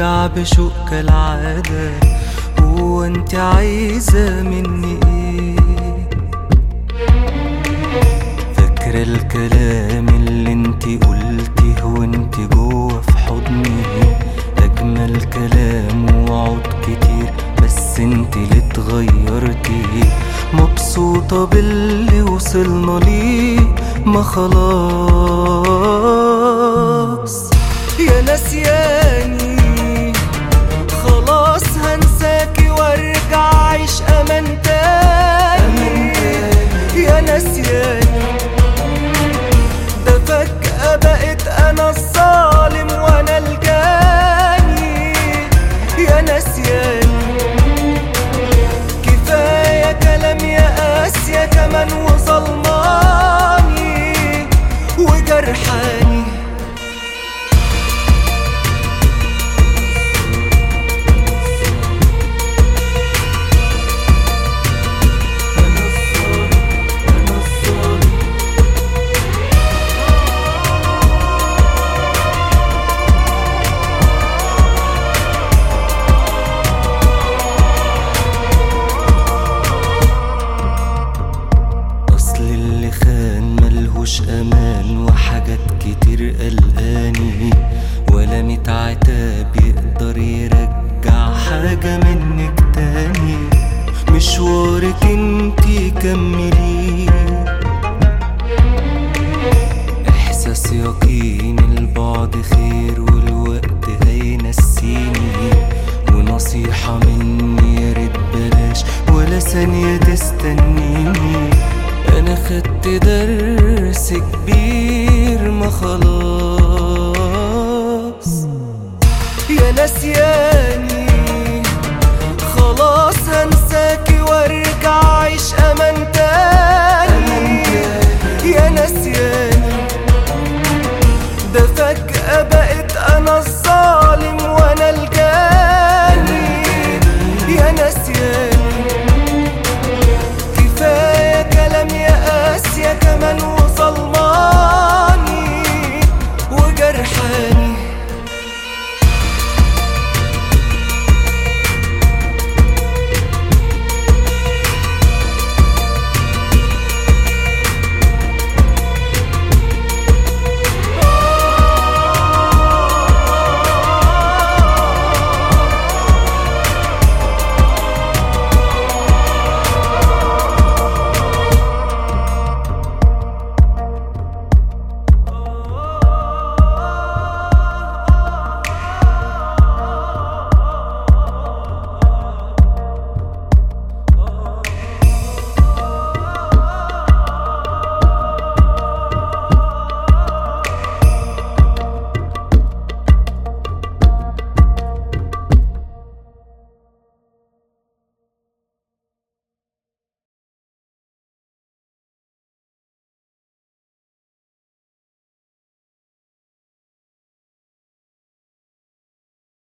وارجع بشوق كالعادة هو انت عايزة مني ايه فاكرة الكلام اللي انت قلتيه وانت جوه في حضني اجمل كلام ووعود كتير بس انت اللي اتغيرتي مبسوطة باللي وصلنا ليه ما خلاص يا نسياني خلاص هنساكي وارجع اعيش امان تاني يا نسياني ده فجأة بقيت انا الظالم وانا الجاني يا نسياني كفاية كلام يا قاسية كمان وظلماني وجرحاني اصل اللي خان ملهوش امان وحاجات كتير قلقاني ولا ميت عتاب يقدر يرجع حاجة منك تاني مشوارك انتي كملي احساس يقين البعد خير والوقت هينسيني ونصيحة مني يا ريت بلاش ولا ثانية